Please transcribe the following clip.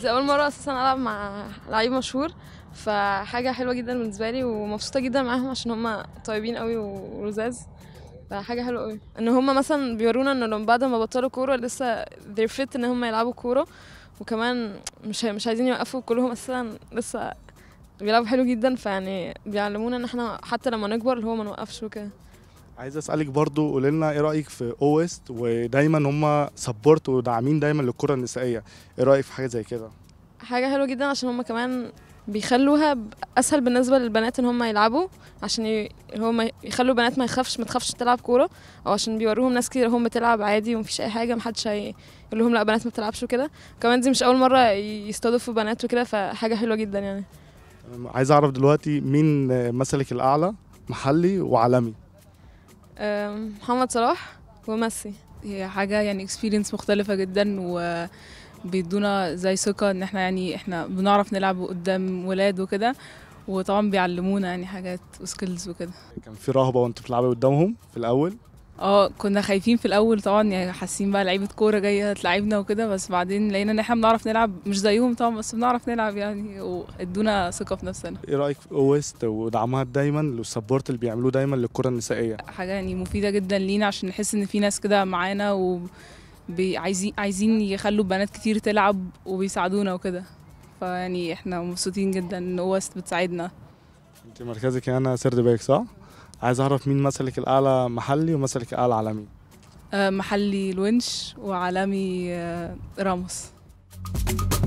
دي اول مره اساسا العب مع لعيب مشهور فحاجه حلوه جدا بالنسبه لي ومبسوطه جدا معاهم عشان هم طيبين قوي ولزاز فحاجه حلوه قوي ان هم مثلا بيورونا ان لما بعد ما بطلوا كوره لسه they're fit ان هم يلعبوا كوره وكمان مش مش عايزين يوقفوا كلهم اساسا لسه بيلعبوا حلو جدا فيعني بيعلمونا ان احنا حتى لما نكبر اللي هو ما نوقفش وكده عايز اسالك برضو قولي لنا ايه رايك في اويست ودايما هم سبورت وداعمين دايما للكره النسائيه ايه رايك في حاجه زي كده حاجة حلوة جدا عشان هم كمان بيخلوها ب- اسهل بالنسبة للبنات ان هم يلعبوا عشان ي... هم يخلوا البنات ما يخافش ما تخافش تلعب كورة او عشان بيوروهم ناس كتير هم بتلعب عادي ومفيش اي حاجة محدش هي... يقول لهم لا بنات ما بتلعبش وكده كمان دي مش اول مرة ي- يستضيفوا بنات وكده فحاجة حلوة جدا يعني عايز اعرف دلوقتي مين مثلك الاعلى محلي وعالمي أم، محمد صلاح وميسي هي حاجة يعني experience مختلفة جدا وبيدونا زي ثقة ان احنا يعني احنا بنعرف نلعب قدام ولاد وكده وطبعا بيعلمونا يعني حاجات وسكيلز وكده كان في رهبه وانت بتلعبي قدامهم في الاول اه كنا خايفين في الاول طبعا يعني حاسين بقى لعيبة كورة جاية تلعبنا وكده بس بعدين لقينا ان احنا بنعرف نلعب مش زيهم طبعا بس بنعرف نلعب يعني وادونا ثقة في نفسنا ايه رايك في اويست ودعمها دايما للسبورت اللي بيعملوه دايما للكره النسائيه حاجة يعني مفيدة جدا لينا عشان نحس ان في ناس كده معانا و بي- عايزين عايزين يخلوا بنات كتير تلعب وبيساعدونا وكده فيعني احنا مبسوطين جدا ان اوست بتساعدنا انت مركزك هنا سيرد باك صح عايز اعرف مين مثلك الاعلى محلي ومثلك الاعلى عالمي آه، محلي الونش وعالمي آه، راموس